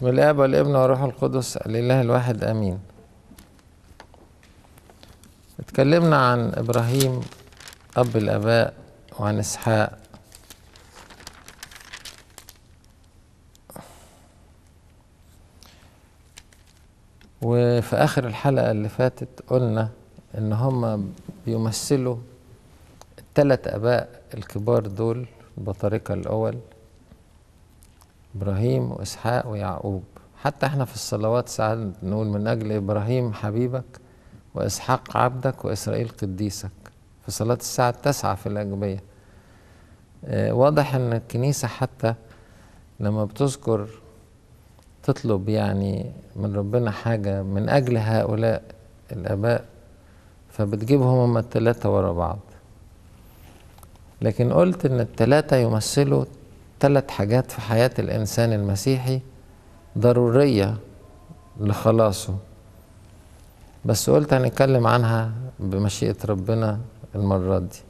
والآب والابن والروح القدس الإله الواحد آمين اتكلمنا عن إبراهيم أب الآباء وعن إسحاق وفي آخر الحلقة اللي فاتت قلنا إن هم بيمثلوا الثلاث آباء الكبار دول البطاركة الأول إبراهيم وإسحاق ويعقوب حتى احنا في الصلوات ساعات نقول من أجل إبراهيم حبيبك وإسحاق عبدك وإسرائيل قديسك في صلاة الساعة التاسعة في الأجبية اه واضح إن الكنيسة حتى لما بتذكر تطلب يعني من ربنا حاجة من أجل هؤلاء الآباء فبتجيبهم هما التلاتة ورا بعض لكن قلت إن التلاتة يمثلوا ثلاث حاجات في حياة الإنسان المسيحي ضرورية لخلاصه بس قلت هنتكلم عنها بمشيئة ربنا المرة دي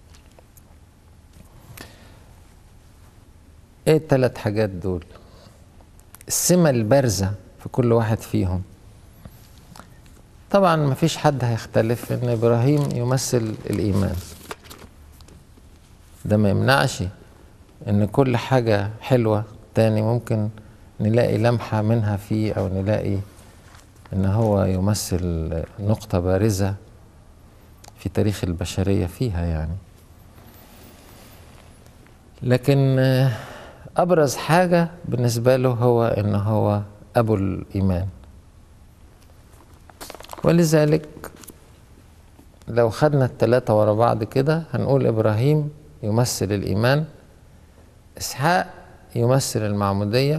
ايه الثلاث حاجات دول السمة البارزة في كل واحد فيهم طبعا مفيش حد هيختلف ان ابراهيم يمثل الايمان ده ما يمنعش ان كل حاجة حلوة تاني ممكن نلاقي لمحة منها فيه او نلاقي ان هو يمثل نقطة بارزة في تاريخ البشرية فيها يعني لكن ابرز حاجة بالنسبة له هو ان هو ابو الايمان ولذلك لو خدنا التلاتة ورا بعض كده هنقول ابراهيم يمثل الايمان اسحاق يمثل المعمودية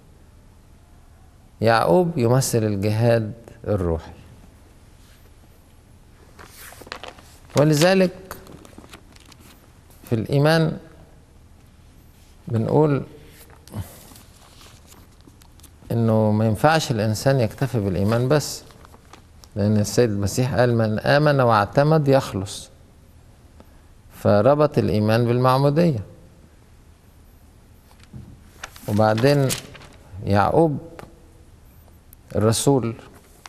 يعقوب يمثل الجهاد الروحي ولذلك في الإيمان بنقول إنه ما ينفعش الإنسان يكتفي بالإيمان بس لأن السيد المسيح قال من آمن واعتمد يخلص فربط الإيمان بالمعمودية وبعدين يعقوب الرسول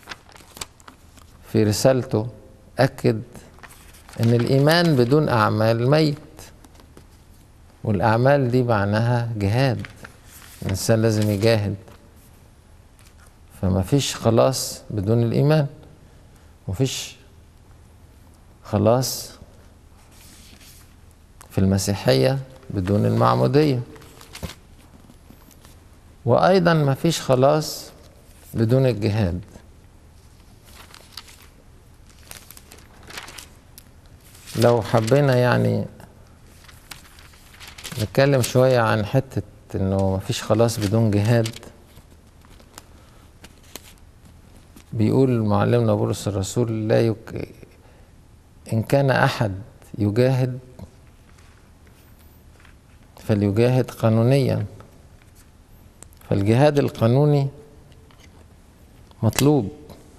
في رسالته أكد إن الإيمان بدون أعمال ميت والأعمال دي معناها جهاد الإنسان لازم يجاهد فما فيش خلاص بدون الإيمان مفيش خلاص في المسيحية بدون المعمودية وأيضا ما فيش خلاص بدون الجهاد لو حبينا يعني نتكلم شوية عن حتة انه مفيش خلاص بدون جهاد بيقول معلمنا بولس الرسول لا يك... ان كان احد يجاهد فليجاهد قانونيا فالجهاد القانوني مطلوب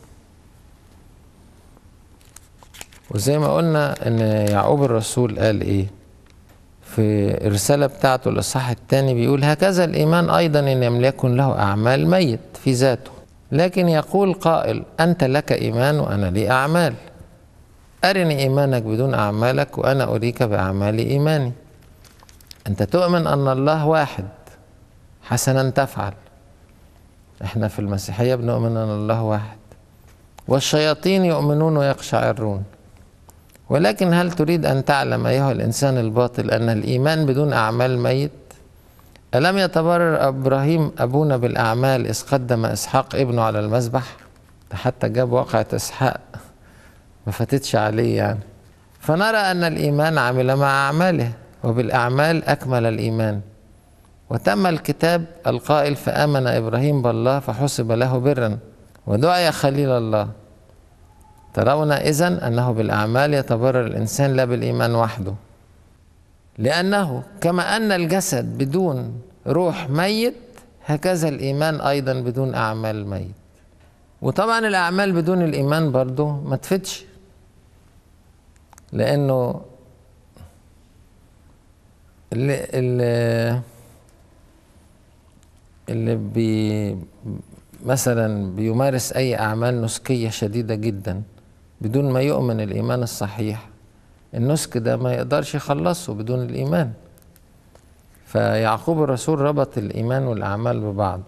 وزي ما قلنا ان يعقوب الرسول قال ايه في الرسالة بتاعته الإصحاح الثاني بيقول هكذا الإيمان أيضا إن لم يكن له أعمال ميت في ذاته لكن يقول قائل أنت لك إيمان وأنا لي أعمال أرني إيمانك بدون أعمالك وأنا أريك بأعمال إيماني أنت تؤمن أن الله واحد حسنا تفعل احنا في المسيحية بنؤمن أن الله واحد والشياطين يؤمنون ويقشعرون ولكن هل تريد أن تعلم أيها الإنسان الباطل أن الإيمان بدون أعمال ميت ألم يتبرر إبراهيم أبونا بالأعمال إذ قدم إسحاق ابنه على المذبح ده حتى جاب واقعة إسحاق ما فاتتش عليه يعني فنرى أن الإيمان عمل مع أعماله وبالأعمال أكمل الإيمان وتم الكتاب القائل فآمن إبراهيم بالله فحسب له برا ودعي خليل الله ترون إذن أنه بالأعمال يتبرر الإنسان لا بالإيمان وحده لأنه كما أن الجسد بدون روح ميت هكذا الإيمان أيضا بدون أعمال ميت وطبعا الأعمال بدون الإيمان برضو ما تفتش لأنه اللي, اللي اللي بي مثلا بيمارس أي أعمال نسكية شديدة جدا بدون ما يؤمن الإيمان الصحيح النسك ده ما يقدرش يخلصه بدون الإيمان فيعقوب الرسول ربط الإيمان والأعمال ببعض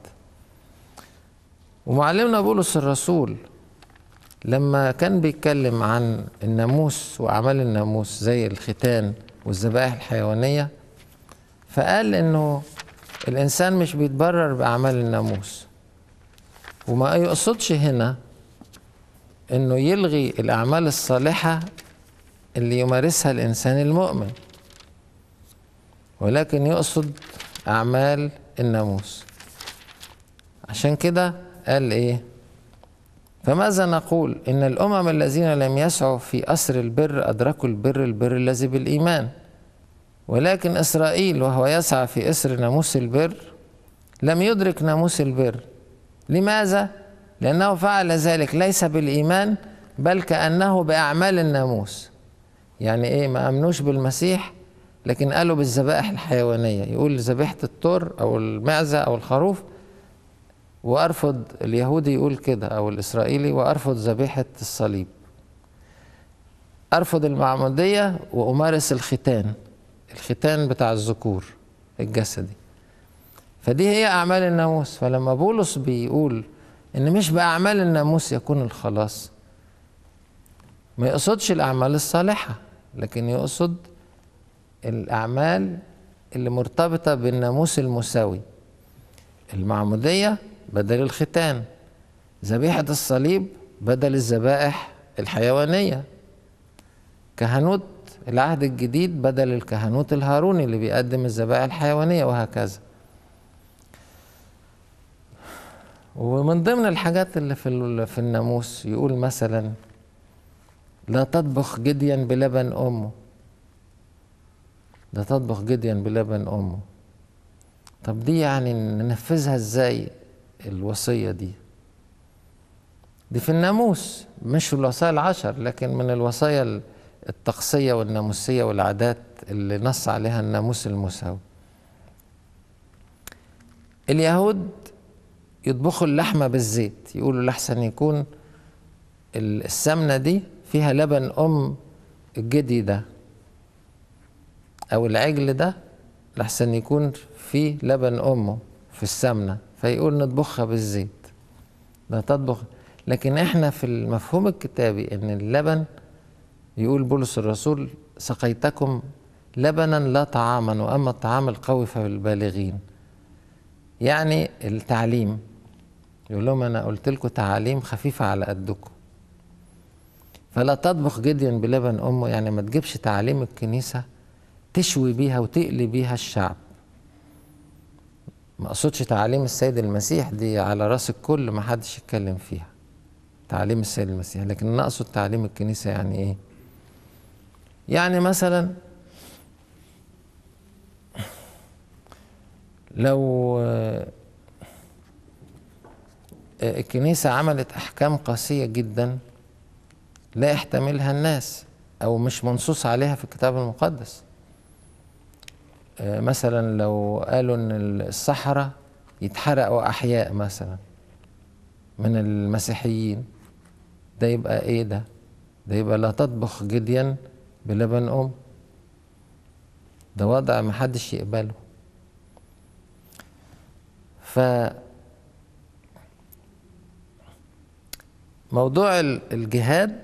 ومعلمنا بولس الرسول لما كان بيتكلم عن الناموس وأعمال الناموس زي الختان والذبائح الحيوانية فقال إنه الإنسان مش بيتبرر بأعمال الناموس وما يقصدش هنا إنه يلغي الأعمال الصالحة اللي يمارسها الإنسان المؤمن ولكن يقصد أعمال الناموس عشان كده قال إيه فماذا نقول إن الأمم الذين لم يسعوا في أسر البر أدركوا البر البر الذي بالإيمان ولكن إسرائيل وهو يسعى في أسر ناموس البر لم يدرك ناموس البر لماذا؟ لأنه فعل ذلك ليس بالإيمان بل كأنه بأعمال الناموس يعني إيه ما أمنوش بالمسيح لكن قالوا بالذبائح الحيوانية يقول ذبيحة الطر أو المعزة أو الخروف وأرفض اليهودي يقول كده أو الإسرائيلي وأرفض ذبيحة الصليب أرفض المعمودية وأمارس الختان الختان بتاع الذكور الجسدي فدي هي أعمال الناموس فلما بولس بيقول إن مش بأعمال الناموس يكون الخلاص ما يقصدش الأعمال الصالحة لكن يقصد الأعمال اللي مرتبطة بالناموس المساوي المعمودية بدل الختان ذبيحة الصليب بدل الذبائح الحيوانية كهنوت العهد الجديد بدل الكهنوت الهاروني اللي بيقدم الذبائح الحيوانية وهكذا ومن ضمن الحاجات اللي في في الناموس يقول مثلا لا تطبخ جديا بلبن امه لا تطبخ جديا بلبن امه طب دي يعني ننفذها ازاي الوصيه دي دي في الناموس مش في الوصايا العشر لكن من الوصايا الطقسيه والناموسيه والعادات اللي نص عليها الناموس المساوي اليهود يطبخوا اللحمه بالزيت يقولوا لحسن يكون السمنه دي فيها لبن ام الجدي ده او العجل ده لحسن يكون فيه لبن امه في السمنه فيقول نطبخها بالزيت لا تطبخ لكن احنا في المفهوم الكتابي ان اللبن يقول بولس الرسول سقيتكم لبنا لا طعاما واما الطعام القوي فالبالغين يعني التعليم يقول لهم انا قلت لكم تعاليم خفيفه على قدكم فلا تطبخ جديا بلبن امه يعني ما تجيبش تعاليم الكنيسه تشوي بيها وتقلي بيها الشعب ما اقصدش تعاليم السيد المسيح دي على راس الكل ما حدش يتكلم فيها تعاليم السيد المسيح لكن انا اقصد تعاليم الكنيسه يعني ايه يعني مثلا لو الكنيسة عملت أحكام قاسية جدا لا يحتملها الناس أو مش منصوص عليها في الكتاب المقدس مثلا لو قالوا ان الصحراء يتحرقوا احياء مثلا من المسيحيين ده يبقى ايه ده ده يبقى لا تطبخ جديا بلبن ام ده وضع محدش يقبله ف موضوع الجهاد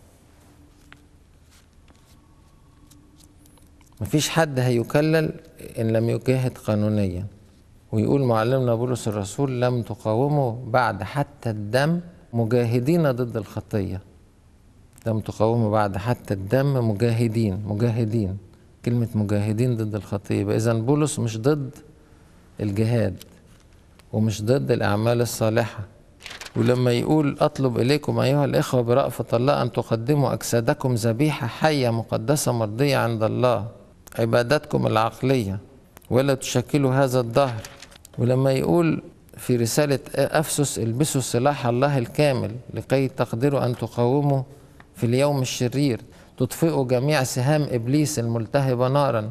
مفيش حد هيكلل إن لم يجاهد قانونيا ويقول معلمنا بولس الرسول لم تقاوموا بعد حتى الدم مجاهدين ضد الخطية لم تقاوموا بعد حتى الدم مجاهدين مجاهدين كلمة مجاهدين ضد الخطية إذا بولس مش ضد الجهاد ومش ضد الأعمال الصالحة ولما يقول أطلب إليكم أيها الإخوة برأفة الله أن تقدموا أجسادكم ذبيحة حية مقدسة مرضية عند الله عبادتكم العقلية ولا تشكلوا هذا الظهر ولما يقول في رسالة أفسس البسوا سلاح الله الكامل لكي تقدروا أن تقاوموا في اليوم الشرير تطفئوا جميع سهام إبليس الملتهبة نارا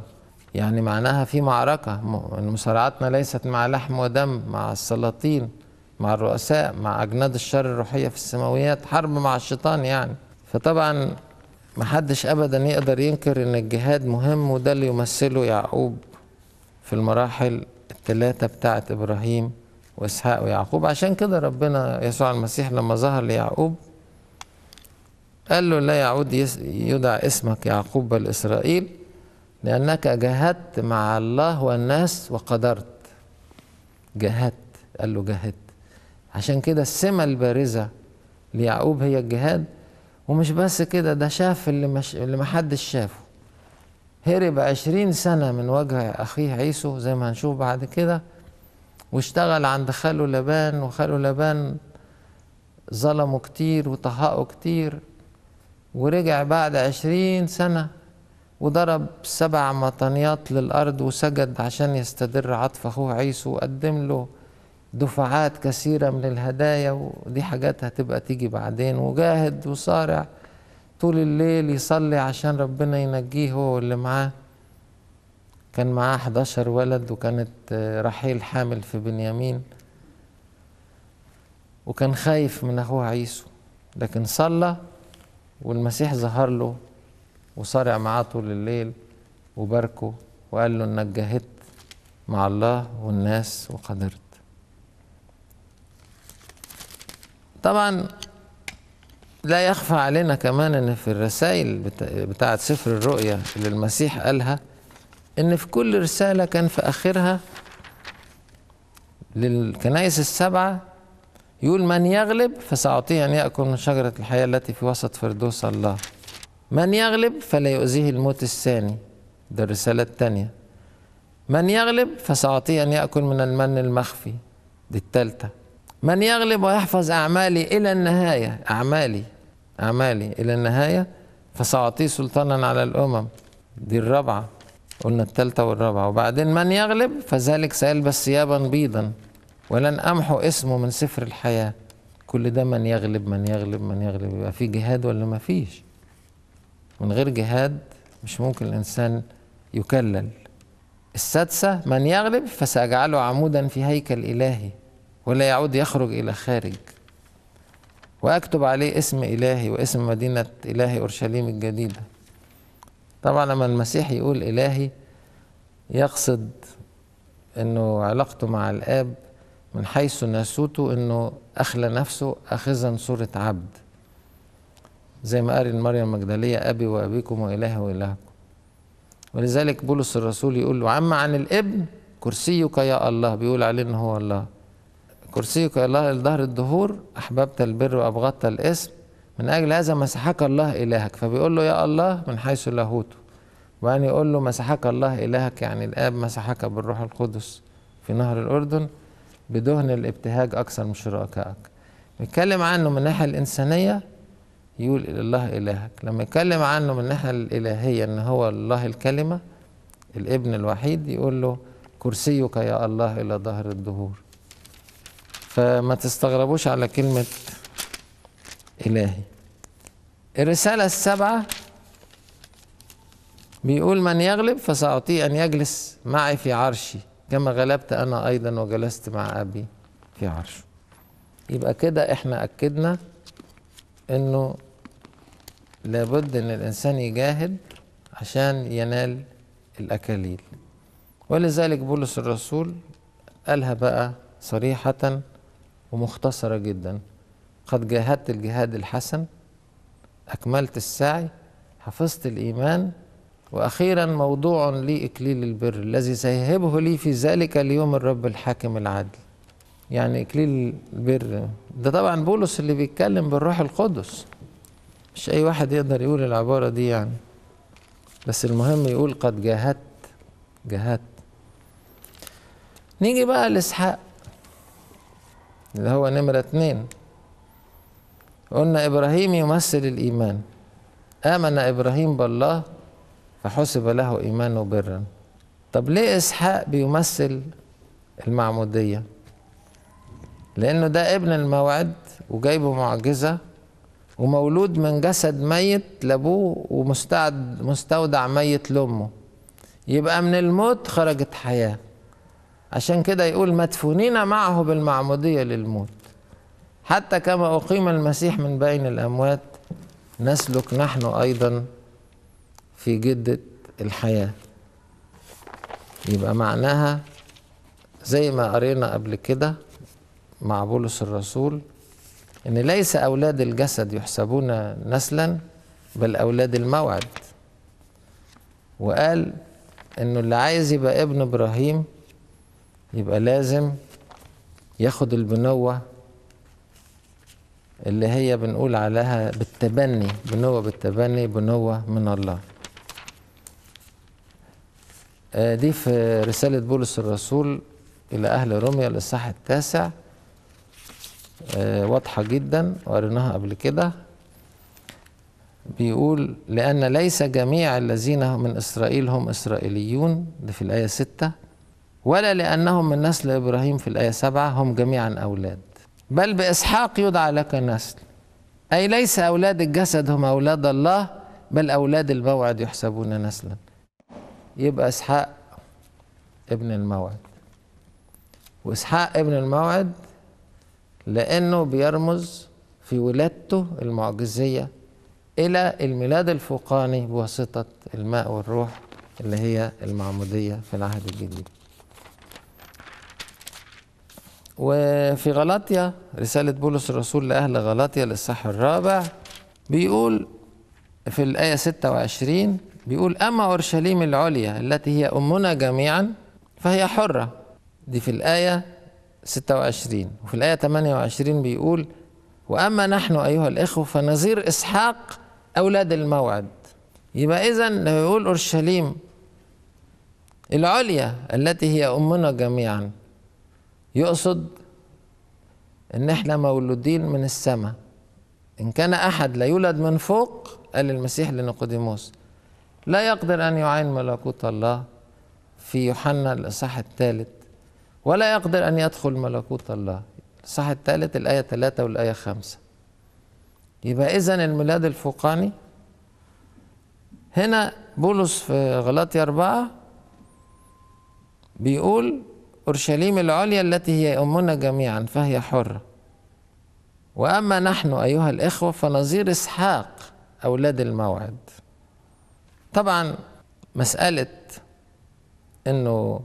يعني معناها في معركة مصارعتنا ليست مع لحم ودم مع السلاطين مع الرؤساء مع أجناد الشر الروحية في السماويات حرب مع الشيطان يعني فطبعا محدش أبدا يقدر ينكر إن الجهاد مهم وده اللي يمثله يعقوب في المراحل الثلاثة بتاعة إبراهيم وإسحاق ويعقوب عشان كده ربنا يسوع المسيح لما ظهر ليعقوب قال له لا يعود يدعى اسمك يعقوب بل إسرائيل لأنك جاهدت مع الله والناس وقدرت جاهدت قال له جاهدت عشان كده السمة البارزة ليعقوب هي الجهاد ومش بس كده ده شاف اللي, مش اللي محدش شافه هرب عشرين سنة من وجه أخيه عيسو زي ما هنشوف بعد كده واشتغل عند خاله لبان وخاله لبان ظلمه كتير وطهقه كتير ورجع بعد عشرين سنة وضرب سبع مطنيات للأرض وسجد عشان يستدر عطف أخوه عيسو وقدم له دفعات كثيرة من الهدايا ودي حاجات هتبقى تيجي بعدين وجاهد وصارع طول الليل يصلي عشان ربنا ينجيه هو واللي معاه كان معاه 11 ولد وكانت رحيل حامل في بنيامين وكان خايف من أخوه عيسو لكن صلى والمسيح ظهر له وصارع معاه طول الليل وباركه وقال له انك جاهدت مع الله والناس وقدرت طبعا لا يخفى علينا كمان ان في الرسائل بتاعه سفر الرؤيا اللي المسيح قالها ان في كل رساله كان في اخرها للكنائس السبعه يقول من يغلب فسأعطيه أن يأكل من شجرة الحياة التي في وسط فردوس الله من يغلب فلا يؤذيه الموت الثاني ده الرسالة الثانية من يغلب فسأعطيه أن يأكل من المن المخفي دي الثالثة من يغلب ويحفظ أعمالي إلى النهاية أعمالي أعمالي إلى النهاية فسأعطيه سلطانا على الأمم دي الرابعة قلنا الثالثة والرابعة وبعدين من يغلب فذلك سيلبس ثيابا بيضا ولن أمحو اسمه من سفر الحياة كل ده من يغلب من يغلب من يغلب يبقى في جهاد ولا ما فيش من غير جهاد مش ممكن الإنسان يكلل السادسة من يغلب فسأجعله عمودا في هيكل إلهي ولا يعود يخرج إلى خارج وأكتب عليه اسم إلهي واسم مدينة إلهي أورشليم الجديدة طبعا لما المسيح يقول إلهي يقصد أنه علاقته مع الآب من حيث ناسوته أنه أخلى نفسه أخذا صورة عبد زي ما قال مريم المجدلية أبي وأبيكم وإلهي وإلهكم ولذلك بولس الرسول يقول له عما عن الابن كرسيك يا الله بيقول عليه ان هو الله كرسيك يا الله لظهر الدهور احببت البر وابغضت الاسم من اجل هذا مسحك الله الهك فبيقول له يا الله من حيث لاهوته وبعدين يقول له مسحك الله الهك يعني الاب مسحك بالروح القدس في نهر الاردن بدهن الابتهاج اكثر من شركائك بيتكلم عنه من الناحيه الانسانيه يقول الله إلهك لما يتكلم عنه من الناحية الإلهية إن هو الله الكلمة الابن الوحيد يقول له كرسيك يا الله إلى ظهر الدهور فما تستغربوش على كلمة إلهي الرسالة السبعة بيقول من يغلب فسأعطيه أن يجلس معي في عرشي كما غلبت أنا أيضا وجلست مع أبي في عرشه يبقى كده احنا أكدنا انه لابد ان الانسان يجاهد عشان ينال الاكاليل ولذلك بولس الرسول قالها بقى صريحة ومختصرة جدا قد جاهدت الجهاد الحسن أكملت السعي حفظت الإيمان وأخيرا موضوع لي إكليل البر الذي سيهبه لي في ذلك اليوم الرب الحاكم العادل يعني إكليل البر ده طبعا بولس اللي بيتكلم بالروح القدس مش أي واحد يقدر يقول العبارة دي يعني بس المهم يقول قد جاهدت جاهدت نيجي بقى لإسحاق اللي هو نمرة اتنين قلنا إبراهيم يمثل الإيمان آمن إبراهيم بالله فحسب له إيمانه برا طب ليه إسحاق بيمثل المعمودية لأنه ده ابن الموعد وجايبه معجزة ومولود من جسد ميت لأبوه ومستعد مستودع ميت لأمه يبقى من الموت خرجت حياة عشان كده يقول مدفونين معه بالمعمودية للموت حتى كما أقيم المسيح من بين الأموات نسلك نحن أيضا في جدة الحياة يبقى معناها زي ما قرينا قبل كده مع بولس الرسول ان ليس اولاد الجسد يحسبون نسلا بل اولاد الموعد وقال انه اللي عايز يبقى ابن ابراهيم يبقى لازم ياخد البنوة اللي هي بنقول عليها بالتبني بنوة بالتبني بنوة من الله آه دي في رسالة بولس الرسول إلى أهل روميا الإصحاح التاسع آه واضحة جدا وقريناها قبل كده بيقول لأن ليس جميع الذين من إسرائيل هم إسرائيليون ده في الآية ستة ولا لأنهم من نسل إبراهيم في الآية سبعة هم جميعا أولاد بل بإسحاق يدعى لك نسل أي ليس أولاد الجسد هم أولاد الله بل أولاد الموعد يحسبون نسلا يبقى إسحاق ابن الموعد وإسحاق ابن الموعد لأنه بيرمز في ولادته المعجزية إلى الميلاد الفوقاني بواسطة الماء والروح اللي هي المعمودية في العهد الجديد وفي غلاطيا رسالة بولس الرسول لأهل غلاطيا للصح الرابع بيقول في الآية 26 بيقول أما أورشليم العليا التي هي أمنا جميعا فهي حرة دي في الآية 26 وفي الآية 28 بيقول وأما نحن أيها الإخوة فنظير إسحاق أولاد الموعد يبقى إذا لو يقول أورشليم العليا التي هي أمنا جميعا يقصد ان احنا مولودين من السماء ان كان احد لا يولد من فوق قال المسيح لنيقوديموس لا يقدر ان يعين ملكوت الله في يوحنا الاصحاح الثالث ولا يقدر ان يدخل ملكوت الله الاصحاح الثالث الايه 3 والايه 5 يبقى اذا الميلاد الفوقاني هنا بولس في غلاطيا أربعة بيقول أورشليم العليا التي هي أمنا جميعا فهي حرة وأما نحن أيها الإخوة فنظير إسحاق أولاد الموعد طبعا مسألة إنه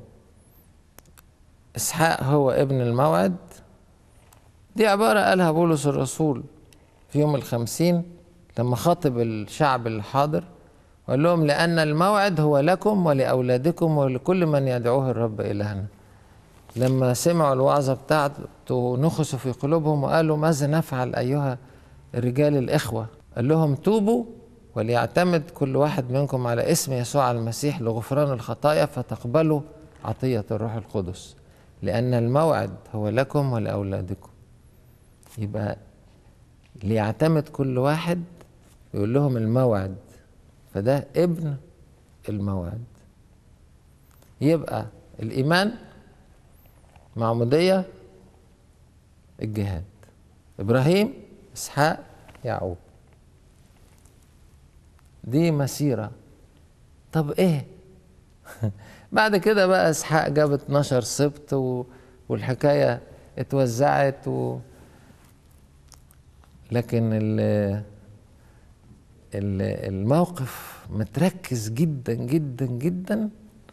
إسحاق هو ابن الموعد دي عبارة قالها بولس الرسول في يوم الخمسين لما خاطب الشعب الحاضر وقال لهم لأن الموعد هو لكم ولأولادكم ولكل من يدعوه الرب إلهنا لما سمعوا الوعظة بتاعته نخسوا في قلوبهم وقالوا ماذا نفعل أيها الرجال الإخوة قال لهم توبوا وليعتمد كل واحد منكم على اسم يسوع المسيح لغفران الخطايا فتقبلوا عطية الروح القدس لأن الموعد هو لكم ولأولادكم يبقى ليعتمد كل واحد يقول لهم الموعد فده ابن الموعد يبقى الإيمان معمودية الجهاد إبراهيم إسحاق يعقوب دي مسيرة طب إيه بعد كده بقى إسحاق جاب 12 سبط و... والحكاية اتوزعت و... لكن ال... ال... الموقف متركز جدا جدا جدا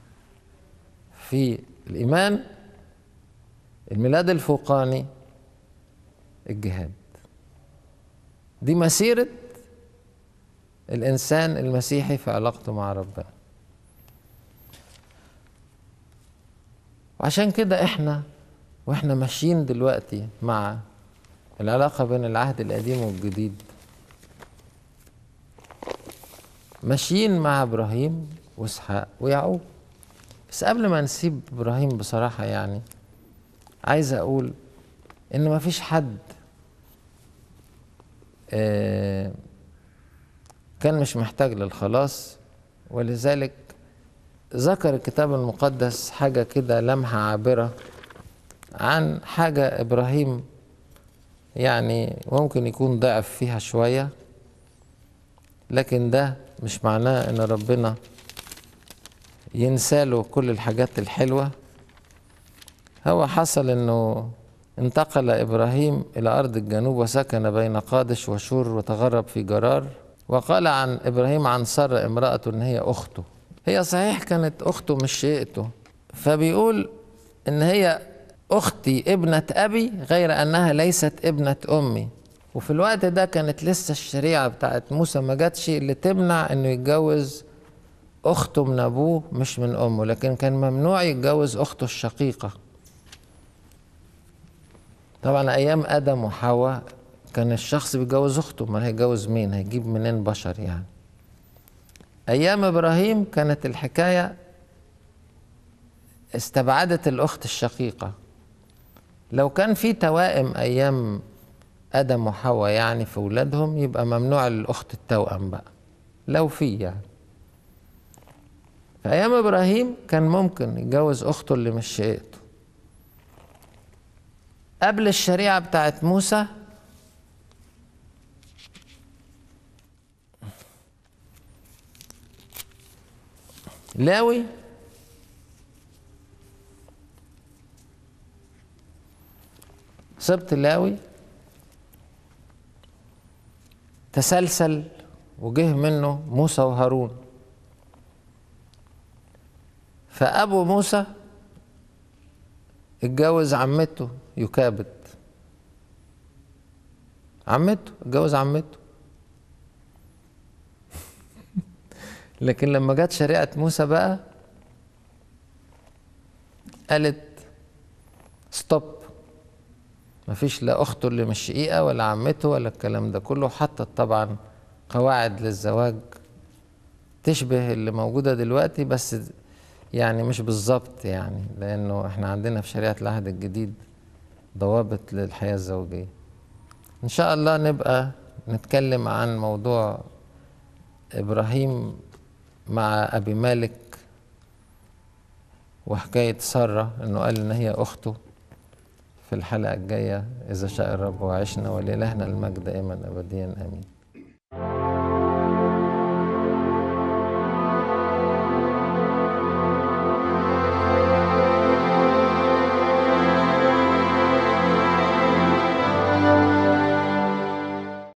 في الإيمان الميلاد الفوقاني الجهاد دي مسيرة الإنسان المسيحي في علاقته مع ربنا وعشان كده احنا واحنا ماشيين دلوقتي مع العلاقة بين العهد القديم والجديد ماشيين مع ابراهيم واسحاق ويعقوب بس قبل ما نسيب ابراهيم بصراحة يعني عايز اقول ان ما فيش حد آه كان مش محتاج للخلاص ولذلك ذكر الكتاب المقدس حاجة كده لمحة عابرة عن حاجة إبراهيم يعني ممكن يكون ضعف فيها شوية لكن ده مش معناه إن ربنا ينساله كل الحاجات الحلوة هو حصل انه انتقل ابراهيم الى ارض الجنوب وسكن بين قادش وشور وتغرب في جرار وقال عن ابراهيم عن سارة امرأته ان هي اخته هي صحيح كانت اخته مش شقته فبيقول ان هي اختي ابنة ابي غير انها ليست ابنة امي وفي الوقت ده كانت لسه الشريعة بتاعت موسى ما جاتش اللي تمنع انه يتجوز اخته من ابوه مش من امه لكن كان ممنوع يتجوز اخته الشقيقة طبعا ايام ادم وحواء كان الشخص بيتجوز اخته ما هيتجوز مين هيجيب منين بشر يعني ايام ابراهيم كانت الحكايه استبعدت الاخت الشقيقه لو كان في توائم ايام ادم وحواء يعني في ولادهم يبقى ممنوع الاخت التوأم بقى لو في يعني في ايام ابراهيم كان ممكن يتجوز اخته اللي مش شقيقته قبل الشريعه بتاعت موسى لاوي سبط لاوي تسلسل وجه منه موسى وهارون فأبو موسى اتجوز عمته يكابد عمته اتجوز عمته لكن لما جت شريعة موسى بقى قالت ستوب مفيش لا أخته اللي مش شقيقة ولا عمته ولا الكلام ده كله حطت طبعا قواعد للزواج تشبه اللي موجودة دلوقتي بس يعني مش بالظبط يعني لأنه احنا عندنا في شريعة العهد الجديد ضوابط للحياة الزوجية إن شاء الله نبقى نتكلم عن موضوع إبراهيم مع أبي مالك وحكاية سارة إنه قال إن هي أخته في الحلقة الجاية إذا شاء الرب وعشنا ولإلهنا المجد دائما أبديا آمين